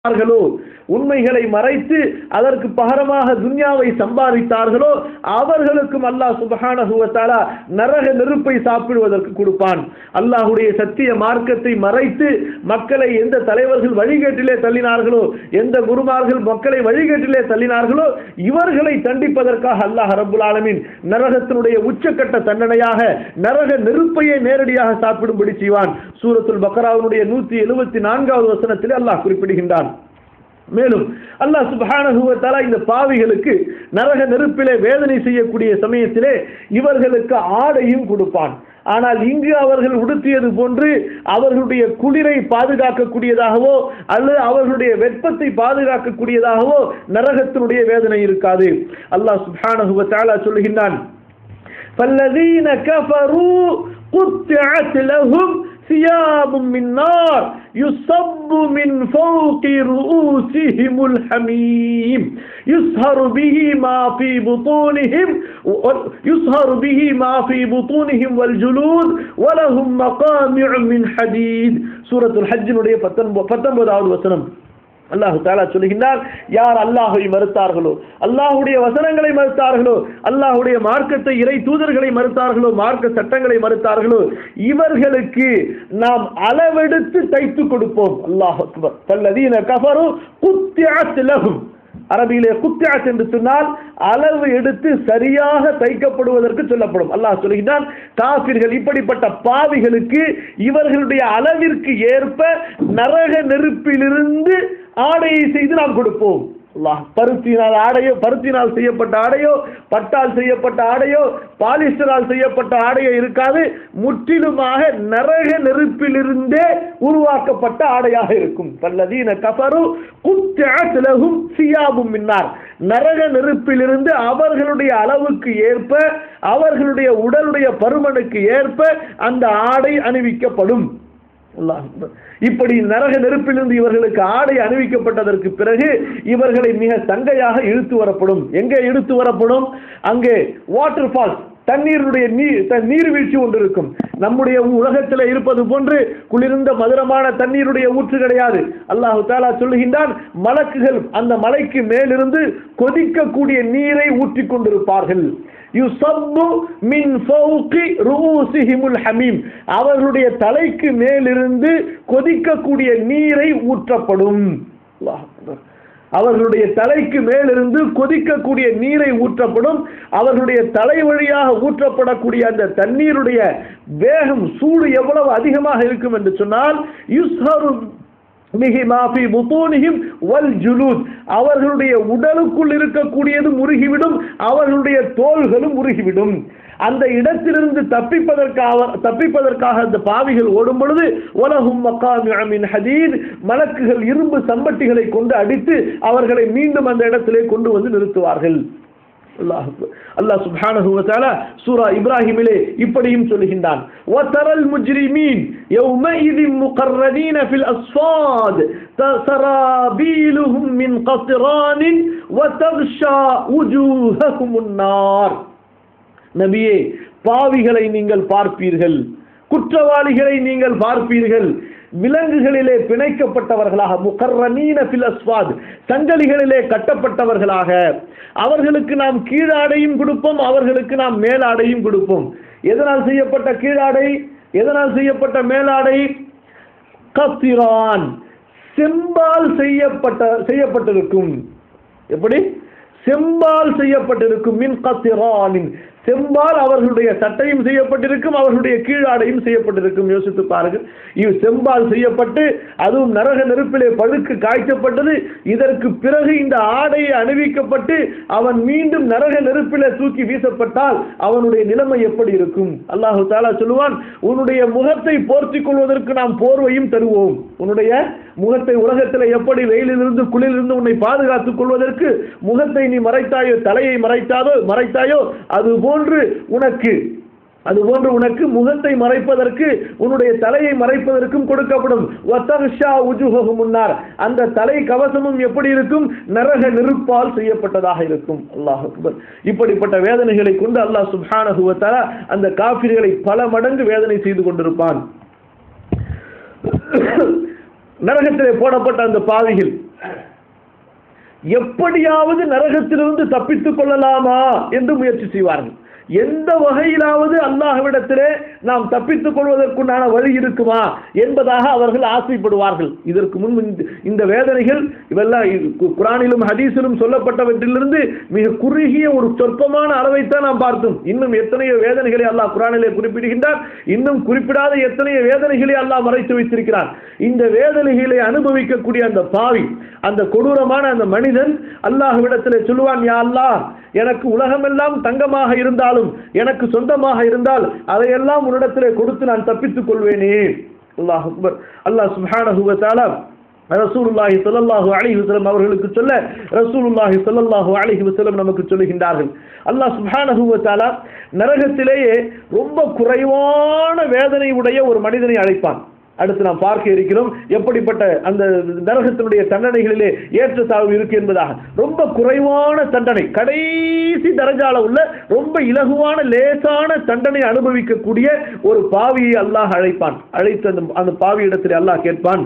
செய்தார்களோ உண்மைகளை மறைத்து அதற்கு பகரமாக துன்யாவை சம்பாதித்தார்களோ அவர்களுக்கும் அல்லாஹ் சுபஹானஹு வ தஆலா நரக நெருப்பை சாப்பிடுவதற்கு கொடுப்பான் அல்லாஹ்வுடைய சத்திய மார்க்கத்தை மறைத்து மக்களை எந்த தலைவர்கள் வழிகேட்டிலே தள்ளினார்களோ எந்த குருமார்கள் மக்களை வழிகேட்டிலே தள்ளினார்களோ இவர்களை தண்டிப்பதற்காக அல்லாஹ் ரப்புல் ஆலமீன் நரகத்தினுடைய உச்சக்கட்ட தண்டனையாக நரக நெருப்பையே நேரடியாக சாப்பிடும்படி செய்வான் சூரத்துல் பக்ராவினுடைய நூத்தி எழுபத்தி நான்காவது வசனத்திலே அல்லாஹ் குறிப்பிடுகின்றான் மேலும் அல்லாஹ் சுப்ஹானஹு வ தஆலா இந்த பாவிகளுக்கு நரக நெருப்பிலே வேதனை செய்யக்கூடிய சமயத்திலே இவர்களுக்கு ஆடையும் கொடுப்பான் ஆனால் இங்கு அவர்கள் உடுத்தியது போன்று அவர்களுடைய குளிரை பாதுகாக்கக்கூடியதாகவோ அல்லது அவர்களுடைய வெப்பத்தை பாதுகாக்கக்கூடியதாகவோ நரகத்தினுடைய வேதனை இருக்காது அல்லாஹ் சுப்ஹானஹு வ தஆலா சொல்கின்றான் فالذين كفروا قطعت لهم ثياب من نار يصب من فوق رؤوسهم الحميم يسهر به ما في بطونهم يسهر به ما في بطونهم والجلود ولهم مقامع من حديد سورة الحج نுடைய 19வது வசனம் அல்லாஹு தாலா சொல்லுகின்றார் யார் அல்லாஹை மறுத்தார்களோ அல்லாஹுடைய வசனங்களை மறுத்தார்களோ அல்லாஹுடைய மார்க்கத்தை இறை தூதர்களை மறுத்தார்களோ மார்க்க சட்டங்களை மறுத்தார்களோ இவர்களுக்கு நாம் அளவெடுத்து தைத்து கொடுப்போம் அல்லாஹ் அக்பர் பல்லதீன கஃபரு குத்தியாத் லஹும் அரபியிலே குத்தியாத் என்று சொன்னால் அளவு எடுத்து சரியாக தைக்கப்படுவதற்கு சொல்லப்படும் அல்லாஹ் சொல்கிறான் காபிர்கள் இப்படிப்பட்ட பாவிகளுக்கு இவர்களுடைய அளவிற்கு ஏற்ப நரக நெருப்பிலிருந்து ஆடையை செய்து நாம் கொடுப்போம் அல்லாஹ் பருத்தினால் ஆடையோ பருத்தினால் செய்யப்பட்ட ஆடையோ பட்டால் செய்யப்பட்ட ஆடையோ பாலிஸ்டரால் செய்யப்பட்ட ஆடையோ இருக்காது முற்றிலுமாக நரக நெருப்பிலிருந்தே உருவாக்கப்பட்ட ஆடையாக இருக்கும் பல்லதீன கஃபரு குத்தலகும் சியாபும் மின்னார் நரக நெருப்பிலிருந்து அவர்களுடைய அளவுக்கு ஏற்ப அவர்களுடைய உடலுடைய பருமனுக்கு ஏற்ப அந்த ஆடை அணிவிக்கப்படும் அல்லாஹ் அக்பர். இப்படி நரக நெருப்பிலிருந்து இவர்களுக்கு ஆடை அணிவிக்கப்பட்டதற்கு பிறகு இவர்களை மிக தங்கையாக இழுத்து வரப்படும் எங்கே இழுத்து வரப்படும் அங்கே வாட்டர் ஃபால்ஸ் தண்ணீருடைய நீர் த- நீர்வீழ்ச்சி ஒன்று இருக்கும் நம்முடைய உலகத்தில் இருப்பது போன்று குளிர்ந்த மதுரமான தண்ணீருடைய ஊற்று கிடையாது அல்லாஹு தாலா சொல்லுகின்றான் மலக்குகள் அந்த மலைக்கு மேலிருந்து கொதிக்கக்கூடிய நீரை ஊற்றிக் கொண்டிருப்பார்கள் யுசப்பு மின் ஃபௌகி ரூசிஹிமுல் ஹமீம் அவர்களுடைய தலைக்கு மேலிருந்து கொதிக்கக்கூடிய நீரை ஊற்றப்படும் அல்லாஹ் அக்பர். அவர்களுடைய தலைக்கு மேலிருந்து கொதிக்கக்கூடிய நீரை ஊற்றப்படும் அவர்களுடைய தலை வழியாக ஊற்றப்படக்கூடிய அந்த தண்ணீருடைய வேகம் சூடு எவ்வளவு அதிகமாக இருக்கும் என்று சொன்னால் யுஸ்ஹரு மிகி மாஃபி புத்தூனிஹிம் வல் ஜுலூத் அவர்களுடைய உடலுக்குள் இருக்கக்கூடியது முருகிவிடும் அவர்களுடைய தோள்களும் முருகிவிடும் அந்த இடத்திலிருந்து தப்பிப்பதற்காக தப்பிப்பதற்காக அந்த பாவிகள் ஓடும் பொழுது உலகும் மக்காமின் ஹதீத் மலக்குகள் இரும்பு சம்பட்டிகளை கொண்டு அடித்து அவர்களை மீண்டும் அந்த இடத்திலே கொண்டு வந்து நிறுத்துவார்கள் அல்லாஹ் அக்பர். அல்லாஹ் சுப்ஹானஹு வ தஆலா சூரா இப்ராஹிமிலே இப்படியும் சொல்லுகின்றான் வதரல் முஜ்ரிமீன் யௌமஇதின் முகர்ரதீன ஃபில் அஸ்ஃபாத் சராபீலுஹும் மின் கத்ரானின் வதக்ஷா உஜூஹஹும் النار நபியே பாவிகளை நீங்கள் பார்ப்பீர்கள் குற்றவாளிகளை நீங்கள் பார்ப்பீர்கள் விலங்குகளிலே பிணைக்கப்பட்டவர்களாக முகர்ரனீன ஃபில் அஸ்வாத் சங்கலிகளிலே கட்டப்பட்டவர்களாக அவர்களுக்கு நாம் கீழாடையும் கொடுப்போம் அவர்களுக்கு நாம் மேலாடையும் கொடுப்போம் எதனால் செய்யப்பட்ட கீழாடை எதனால் செய்யப்பட்ட மேலாடை கத்திரான் செம்பால் செய்யப்பட்ட செய்யப்பட்டிருக்கும் எப்படி செம்பால் செய்யப்பட்டிருக்கும் மின் கத்திரானின் செம்பால் அவர்களுடைய சட்டையும் செய்யப்பட்டிருக்கும் அவர்களுடைய கீழாடையும் செய்யப்பட்டிருக்கும் யோசித்து பாருங்கள் இது செம்பால் செய்யப்பட்டு அதுவும் நரக நெருப்பிலே பழுக்கு காய்ச்சப்பட்டது இதற்கு பிறகு இந்த ஆடையை அணிவிக்கப்பட்டு அவன் மீண்டும் நரக நெருப்பிலே தூக்கி வீசப்பட்டால் அவனுடைய நிலைமை எப்படி இருக்கும் அல்லாஹு தாலா சொல்லுவான் உன்னுடைய முகத்தை போர்த்திக் கொள்வதற்கு நாம் போர்வையும் தருவோம் உன்னுடைய முகத்தை உலகத்தில் எப்படி வெயிலிலிருந்து குளிரிலிருந்து உன்னை பாதுகாத்துக் கொள்வதற்கு முகத்தை நீ மறைத்தாயோ தலையை மறைத்தாதோ மறைத்தாயோ அது போன்று உனக்கு அதுபோன்று உனக்கு முகத்தை மறைப்பதற்கு உன்னுடைய தலையை மறைப்பதற்கும் கொடுக்கப்படும் வத்தகஷா உஜுஹு முன்னார் அந்த தலை கவசமும் எப்படி இருக்கும் நரக நெருப்பால் செய்யப்பட்டதாக இருக்கும் அல்லாஹ் அக்பர் இப்படிப்பட்ட வேதனைகளை கொண்டு அல்லாஹ் சுப்ஹானஹு வ தஆலா அந்த காபிர்களை பல மடங்கு வேதனை செய்து கொண்டிருப்பான் நரகத்திலே போடப்பட்ட அந்த பாவிகள் எப்படியாவது நரகத்திலிருந்து தப்பித்துக் கொள்ளலாமா என்று முயற்சி செய்வார்கள் எந்த வகையிலாவது அல்லாஹ்விடத்திலே நாம் தப்பித்துக் கொள்வதற்குண்டான வழி இருக்குமா என்பதாக அவர்கள் ஆசைப்படுவார்கள் இதற்கு முன் இந்த- இந்த வேதனைகள் இவெல்லாம் இது கு- குரானிலும் ஹதீஸிலும் சொல்லப்பட்டவற்றிலிருந்து மிக குறுகிய ஒரு சொற்பமான அளவைத்தான் நாம் பார்த்தோம் இன்னும் எத்தனையோ வேதனைகளை அல்லாஹ் குரானிலே குறிப்பிடுகின்றார் இன்னும் குறிப்பிடாத எத்தனையோ வேதனைகளை அல்லாஹ் மறைத்து வைத்திருக்கிறான் இந்த வேதனைகளை அனுபவிக்கக்கூடிய அந்த பாவி அந்த கொடூரமான அந்த மனிதன் அல்லாஹ்விடத்திலே சொல்லுவான் யா அல்லாஹ் எனக்கு உலகமெல்லாம் தங்கமாக இருந்தாலும் எனக்கு சொந்தமாக இருந்தால் அதையெல்லாம் உன்னிடத்திலே கொடுத்து நான் தப்பித்துக் கொள்வேனே அல்லாஹ் அக்பர் அல்லாஹ் சுப்ஹானஹு வ தஆலா ரசூலுல்லாஹி ஸல்லல்லாஹு அலைஹி வஸல்லம் அவர்களுக்கு சொல்ல ரசூலுல்லாஹி ஸல்லல்லாஹு அலைஹி வஸல்லம் நமக்கு சொல்லுகின்றார்கள் அல்லாஹ் சுப்ஹானஹு வ தஆலா நரகத்திலேயே ரொம்ப குறைவான வேதனை உடைய ஒரு மனிதனை அழைப்பான் அடுத்து நாம் பார்க்க இருக்கிறோம் எப்படிப்பட்ட அந்த நரகத்தினுடைய தண்டனைகளிலே ஏற்றத்தாழ்வு இருக்கு என்பதாக ரொம்ப குறைவான தண்டனை கடைசி தரஜால உள்ள ரொம்ப இலகுவான லேசான தண்டனை அனுபவிக்கக்கூடிய ஒரு பாவியை அல்லாஹ் அழைப்பான் அழைத்து அந்த அந்த பாவி இடத்தில் அல்லாஹ் கேட்பான்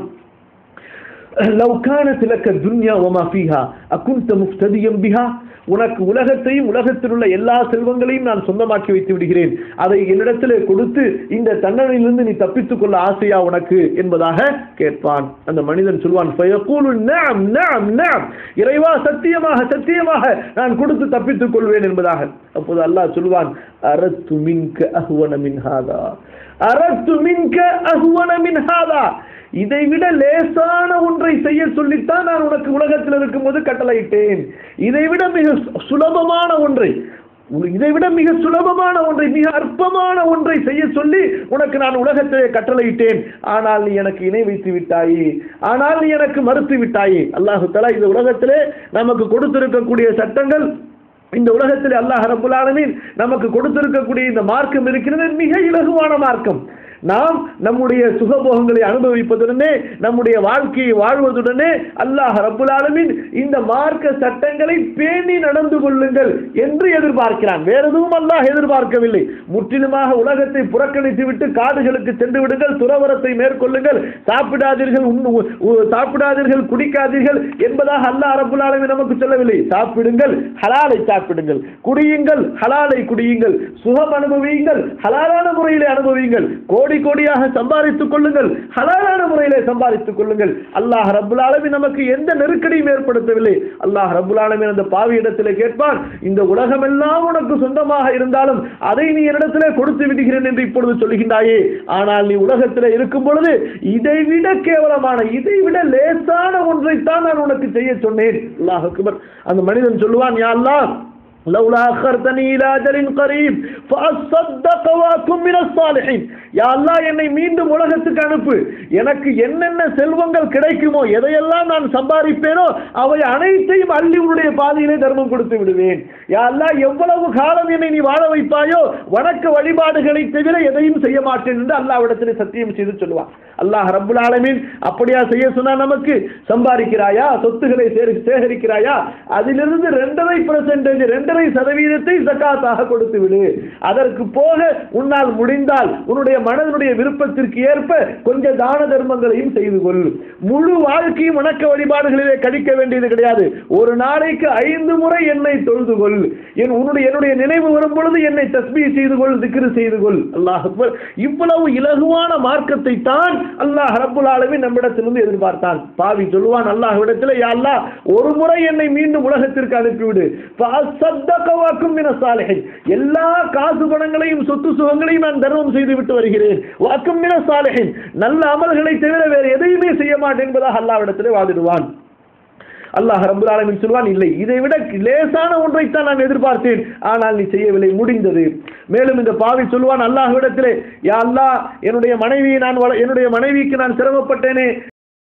لو كانت لك الدنيا وما فيها أكنت مفتديا بها உனக்கு உலகத்தையும் உலகத்தில் உள்ள எல்லா செல்வங்களையும் நான் சொந்தமாக்கி வைத்து விடுகிறேன் அதை என்னிடத்திலே கொடுத்து இந்த தண்டனையிலிருந்து நீ தப்பித்துக் கொள்ள ஆசையா உனக்கு என்பதாக கேட்பான் அந்த மனிதன் சொல்வான் "ஃபயகூலு நஅம், நஅம், நஅம்." இறைவா சத்தியமாக சத்தியமாக நான் கொடுத்து தப்பித்துக் கொள்வேன் என்பதாக அப்போது அல்லாஹ் சொல்வான் அரத்து மின்க அஹ்வன மின் ஹாதா அரத்து மின்க அஹ்வன மின் ஹாதா இதை விட லேசான ஒன்றை செய்ய சொல்லித்தான் நான் உனக்கு உலகத்தில் இருக்கும்போது கட்டளையிட்டேன் இதை விட மிக சு- சுலபமான ஒன்றை உ- இதை விட மிக சுலபமான ஒன்றை மிக அற்பமான ஒன்றை செய்ய சொல்லி உனக்கு நான் உலகத்திலே கட்டளையிட்டேன் ஆனால் நீ எனக்கு இணை வைத்து விட்டாயே ஆனால் நீ எனக்கு மறுத்து விட்டாயே அல்லாஹு தலா இந்த உலகத்திலே நமக்கு கொடுத்திருக்கக்கூடிய சட்டங்கள் இந்த உலகத்தில் அல்லாஹ் ரப்புல் ஆலமீன் நமக்கு கொடுத்திருக்கக்கூடிய இந்த மார்க்கம் இருக்கிறது மிக இலகுவான மார்க்கம் நாம் நம்முடைய சுகபோகங்களை அனுபவிப்பதுடனே நம்முடைய வாழ்க்கையை வாழ்வதுடனே அல்லாஹ் ரப்புல் ஆலமீன் இந்த மார்க்க சட்டங்களை பேணி நடந்து கொள்ளுங்கள் என்று எதிர்பார்க்கிறான் வேற எதுவும் அல்லாஹ் எதிர்பார்க்கவில்லை முற்றிலுமாக உலகத்தை புறக்கணித்து விட்டு காடுகளுக்கு சென்று விடுங்கள் துறவரத்தை மேற்கொள்ளுங்கள் சாப்பிடாதீர்கள் உண்ணு- உ- உ- சாப்பிடாதீர்கள் குடிக்காதீர்கள் என்பதாக அல்லாஹ் ரப்புல் ஆலமீன் நமக்கு சொல்லவில்லை சாப்பிடுங்கள் ஹலாலை சாப்பிடுங்கள் குடியுங்கள் ஹலாலை குடியுங்கள் சுகம் அனுபவியுங்கள் ஹலாலான முறையிலே அனுபவியுங்கள் கோடி கோடியாக சம்பாதித்துக் கொள்ளுங்கள் ஹலாலான முறையிலே சம்பாதித்துக் கொள்ளுங்கள் அல்லாஹ் ரப்புல் ஆலமீன் நமக்கு எந்த நெருக்கடியும் ஏற்படுத்தவில்லை அல்லாஹ் ரப்புல் ஆலமீன் அந்த பாவி இடத்திலே கேட்பான் இந்த உலகமெல்லாம் உனக்கு சொந்தமாக இருந்தாலும் அதை நீ என்னிடத்திலே கொடுத்து விடுகிறேன் என்று இப்பொழுது சொல்லுகின்றாயே ஆனால் நீ உலகத்திலே இருக்கும் பொழுது இதை விட கேவலமான இதை விட லேசான ஒன்றைத்தான் நான் உனக்கு செய்ய சொன்னேன் அல்லாஹ் அக்பர் அந்த மனிதன் சொல்லுவான் யா அல்லாஹ் لولا أخرتني إلى أجل قريب فأصدق وأكن من الصالحين யா அல்லாஹ் என்னை மீண்டும் உலகத்துக்கு அனுப்பு எனக்கு என்னென்ன செல்வங்கள் கிடைக்குமோ எதையெல்லாம் நான் சம்பாதிப்பேனோ அவை அனைத்தையும் அள்ளி உன்னுடைய பாதையிலே தர்மம் கொடுத்து விடுவேன் யா அல்லாஹ் எவ்வளவு காலம் என்னை நீ வாழ வைப்பாயோ வணக்க வழிபாடுகளை தவிர எதையும் செய்ய மாட்டேன் என்று அல்லாஹ்விடத்தில் சத்தியம் செய்து சொல்லுவான் அல்லாஹ் ரப்புல் ஆலமீன் அப்படியா செய்ய சொன்னா நமக்கு சம்பாதிக்கிறாயா சொத்துக்களை சேரி- சேகரிக்கிறாயா அதிலிருந்து ரெண்டரை பெர்சன்டேஜ் ரெண்டரை சதவீதத்தை ஜக்காத்தாக கொடுத்து விடு அதற்கு போக உன்னால் முடிந்தால் உன்னுடைய மனதனுடைய விருப்பத்திற்கு ஏற்ப கொஞ்சம் தான தர்மங்களையும் செய்து கொள் முழு வாழ்க்கையும் வணக்க வழிபாடுகளிலே கழிக்க வேண்டியது கிடையாது ஒரு நாளைக்கு ஐந்து முறை என்னை தொழுது கொள் என் உன்னுடைய என்னுடைய நினைவு வரும் பொழுது என்னை தஸ்பீ செய்து கொள் திக்ரு செய்து கொள் அல்லாஹ் அக்பர். இவ்வளவு இலகுவான மார்க்கத்தை தான் அல்லாஹ் ரப்புல் ஆலமீன் நம்மிடத்திலிருந்து எதிர்பார்த்தான் பாவி சொல்லுவான் அல்லாஹ்விடத்தில் யா அல்லாஹ் ஒரு முறை என்னை மீண்டும் உலகத்திற்கு அனுப்பிவிடு ஃபஅஸ்ஸத்தக வஅக்கும் மின சாலிஹின். எல்லா காசு பணங்களையும் சொத்து சுகங்களையும் நான் தர்மம் செய்து விட்டு வருகிறேன் வஅக்கும் மின சாலிஹின். நல்ல அமல்களை தவிர வேறு எதையுமே செய்ய மாட்டேன் என்பதாக அல்லாஹ்விடத்திலே வாதிடுவான் அல்லாஹ் ரப்பல் ஆலமீன் சொல்வான் இல்லை இதை விட லேசான ஒன்றைத்தான் நான் எதிர்பார்த்தேன் ஆனால் நீ செய்யவில்லை முடிந்தது மேலும் இந்த பாவி சொல்வான் அல்லாஹ்விடத்திலே யா அல்லாஹ் என்னுடைய மனைவியை நான் வள- என்னுடைய மனைவிக்கு நான் சிரமப்பட்டேனே